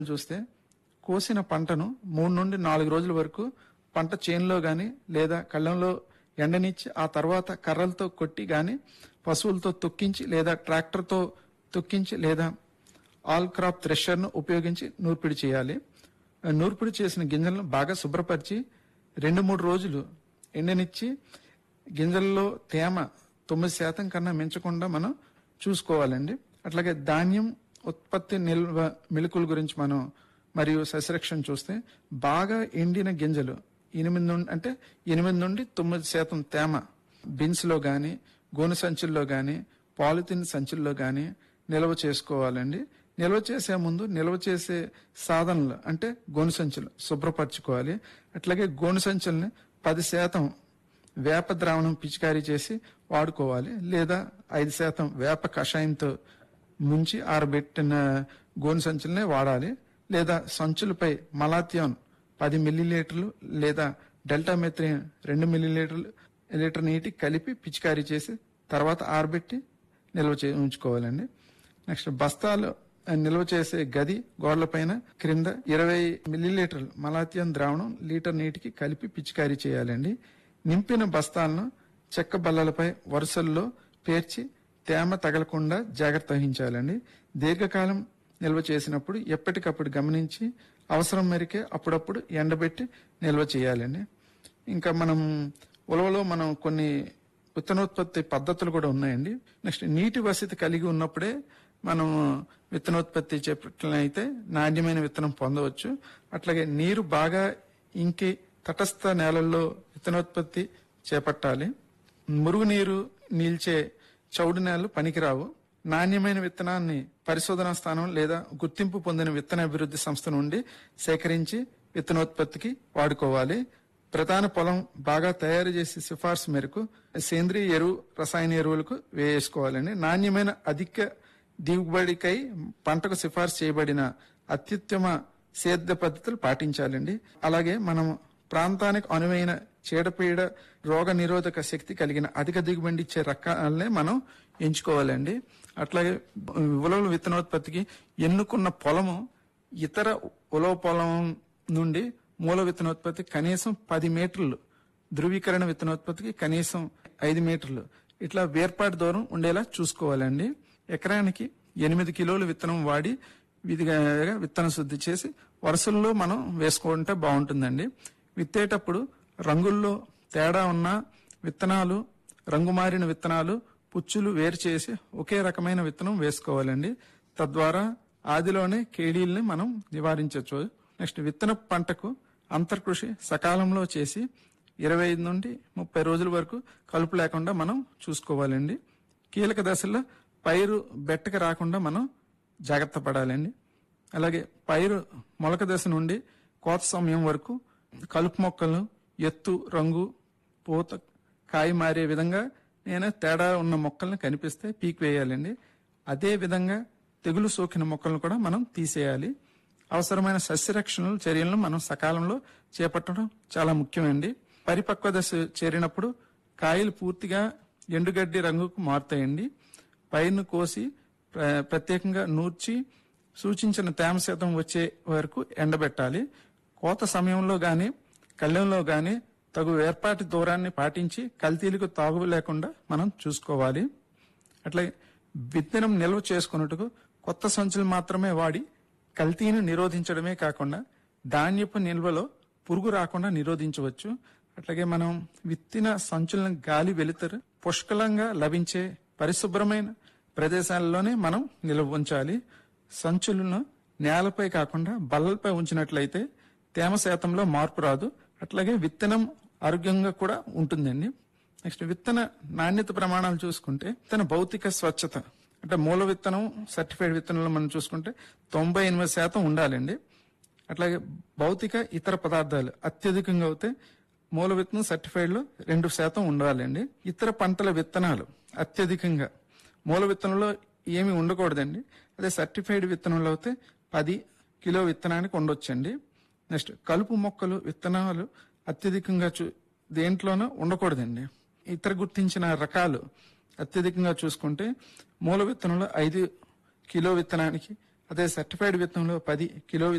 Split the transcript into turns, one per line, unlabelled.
చూస్తే కోసిన పంటను మూడు నుండి నాలుగు రోజుల వరకు పంట చేనులో గాని లేదా కళ్ళంలో ఎండనిచ్చి ఆ తర్వాత కర్రలతో కొట్టి గాని పశువులతో తొక్కించి లేదా ట్రాక్టర్తో తొక్కించి లేదా ఆల్ క్రాప్ థ్రెషర్ను ఉపయోగించి నూర్పిడి చేయాలి నూర్పిడి చేసిన గింజలను బాగా శుభ్రపరిచి రెండు మూడు రోజులు ఎండనిచ్చి గింజల్లో తేమ తొమ్మిది శాతం కన్నా మించకుండా మనం చూసుకోవాలండి అట్లాగే ధాన్యం ఉత్పత్తి నిల్వ మెలకుల గురించి మనం మరియు సస్యరక్షణ చూస్తే బాగా ఎండిన గింజలు ఎనిమిది నుండి అంటే ఎనిమిది నుండి తొమ్మిది శాతం తేమ బిన్స్ లో గాని గోనె సంచుల్లో గాని పాలిథిన్ సంచుల్లో గాని నిల్వ చేసుకోవాలండి నిల్వ చేసే ముందు నిల్వ చేసే సాధనలు అంటే గోనె సంచులు శుభ్రపరచుకోవాలి అట్లాగే గోనె సంచుల్ని పది శాతం వేప ద్రావణం పిచికారీ చేసి వాడుకోవాలి లేదా ఐదు శాతం వేప కషాయంతో ముంచి ఆరబెట్టిన గోనె సంచులనే వాడాలి లేదా సంచులపై మలాథియాన్ పది మిల్లీలీటర్లు లేదా డెల్టా మెథ్రిన్ రెండు మిల్లీలీటర్లు లీటర్ నీటి కలిపి పిచికారీ చేసి తర్వాత ఆరబెట్టి నిల్వ చే ఉంచుకోవాలండి నెక్స్ట్ బస్తాలు ఆ, నిల్వ చేసే గది గోడలపైన క్రింద ఇరవై మిల్లీలీటర్లు మలాథియాన్ ద్రావణం లీటర్ నీటికి కలిపి పిచికారీ చేయాలండి నింపిన బస్తాలను చెక్క బల్లలపై వరుసల్లో పేర్చి తేమ తగలకుండా జాగ్రత్త వహించాలండి దీర్ఘకాలం నిల్వ చేసినప్పుడు ఎప్పటికప్పుడు గమనించి అవసరం మేరకే అప్పుడప్పుడు ఎండబెట్టి నిల్వ చేయాలండి ఇంకా మనం ఉలవలో మనం కొన్ని విత్తనోత్పత్తి పద్ధతులు కూడా ఉన్నాయండి నెక్స్ట్ నీటి వసతి కలిగి ఉన్నప్పుడే మనం విత్తనోత్పత్తి చేపట్టినైతే నాణ్యమైన విత్తనం పొందవచ్చు అట్లాగే నీరు బాగా ఇంకి తటస్థ నేలల్లో విత్తనోత్పత్తి చేపట్టాలి మురుగునీరు నిల్చే చౌడు నేలలు పనికిరావు నాణ్యమైన విత్తనాన్ని పరిశోధనా స్థానం లేదా గుర్తింపు పొందిన విత్తన అభివృద్ధి సంస్థ నుండి సేకరించి విత్తనోత్పత్తికి వాడుకోవాలి ప్రధాన పొలం బాగా తయారు చేసి సిఫార్సు మేరకు సేంద్రియ ఎరువు రసాయన ఎరువులకు వేసుకోవాలండి నాణ్యమైన అధిక దిగుబడికై పంటకు సిఫార్సు చేయబడిన అత్యుత్తమ సేద్య పద్ధతులు పాటించాలండి అలాగే మనం ప్రాంతానికి అనువైన చీడపీడ రోగ నిరోధక శక్తి కలిగిన అధిక దిగుబడి ఇచ్చే రకాలనే మనం ఎంచుకోవాలండి అట్లాగే ఉలవల విత్తనోత్పత్తికి ఎన్నుకున్న పొలము ఇతర ఉలవ పొలం నుండి మూల విత్తనోత్పత్తి కనీసం పది మీటర్లు ధృవీకరణ విత్తనోత్పత్తికి కనీసం ఐదు మీటర్లు ఇట్లా వేర్పాటు దూరం ఉండేలా చూసుకోవాలండి ఎకరానికి ఎనిమిది కిలోలు విత్తనం వాడి విధిగా విత్తన శుద్ధి చేసి వరుసల్లో మనం వేసుకుంటే బాగుంటుందండి విత్తేటప్పుడు రంగుల్లో తేడా ఉన్న విత్తనాలు రంగు మారిన విత్తనాలు పుచ్చులు వేరు చేసి ఒకే రకమైన విత్తనం వేసుకోవాలండి తద్వారా ఆదిలోనే కేడీల్ని మనం నివారించవచ్చు నెక్స్ట్ విత్తన పంటకు అంతర్కృషి సకాలంలో చేసి ఇరవై ఐదు నుండి ముప్పై రోజుల వరకు కలుపు లేకుండా మనం చూసుకోవాలండి కీలక దశల్లో పైరు బెట్టక రాకుండా మనం జాగ్రత్త పడాలండి అలాగే పైరు మొలక దశ నుండి కోత సమయం వరకు కలుపు మొక్కలను ఎత్తు రంగు పూత కాయ మారే విధంగా నేను తేడా ఉన్న మొక్కలను కనిపిస్తే పీక్ వేయాలండి అదే విధంగా తెగులు సోకిన మొక్కలను కూడా మనం తీసేయాలి అవసరమైన సస్యరక్షణ చర్యలను మనం సకాలంలో చేపట్టడం చాలా ముఖ్యమండి పరిపక్వ దశ చేరినప్పుడు కాయలు పూర్తిగా ఎండుగడ్డి రంగుకు మారుతాయండి పైరును కోసి ప్ర- ప్రత్యేకంగా నూర్చి సూచించిన తేమ శాతం వచ్చే వరకు ఎండబెట్టాలి కోత సమయంలో గాని కళ్ళెంలో గాని తగు ఏర్పాటు దూరాన్ని పాటించి కల్తీలకు తాగు లేకుండా మనం చూసుకోవాలి అట్లాగే విత్తనం నిల్వ చేసుకున్నట్టుకు కొత్త సంచులు మాత్రమే వాడి కల్తీని నిరోధించడమే కాకుండా ధాన్యపు నిల్వలో పురుగు రాకుండా నిరోధించవచ్చు అట్లాగే మనం విత్తిన సంచులను గాలి వెలుతురు పుష్కలంగా లభించే పరిశుభ్రమైన ప్రదేశాల్లోనే మనం నిల్వ ఉంచాలి సంచులను నేలపై కాకుండా బల్లలపై ఉంచినట్లయితే తేమ శాతంలో మార్పు రాదు అట్లాగే విత్తనం ఆరోగ్యంగా కూడా ఉంటుందండి నెక్స్ట్ విత్తన నాణ్యత ప్రమాణాలు చూసుకుంటే విత్తన భౌతిక స్వచ్ఛత అంటే మూల విత్తనం సర్టిఫైడ్ విత్తనంలో మనం చూసుకుంటే తొంభై ఎనిమిది శాతం ఉండాలండి అట్లాగే భౌతిక ఇతర పదార్థాలు అత్యధికంగా అవుతే మూల విత్తనం సర్టిఫైడ్ లో రెండు శాతం ఉండాలండి ఇతర పంటల విత్తనాలు అత్యధికంగా మూల విత్తనంలో ఏమి ఉండకూడదండి అదే సర్టిఫైడ్ విత్తనంలో అయితే పది కిలో విత్తనానికి ఉండొచ్చండి నెక్స్ట్ కలుపు మొక్కలు విత్తనాలు అత్యధికంగా చూ దేంట్లోనూ ఉండకూడదండి ఇతర గుర్తించిన రకాలు అత్యధికంగా చూసుకుంటే మూల విత్తనంలో ఐదు కిలో విత్తనానికి అదే సర్టిఫైడ్ విత్తనంలో పది కిలో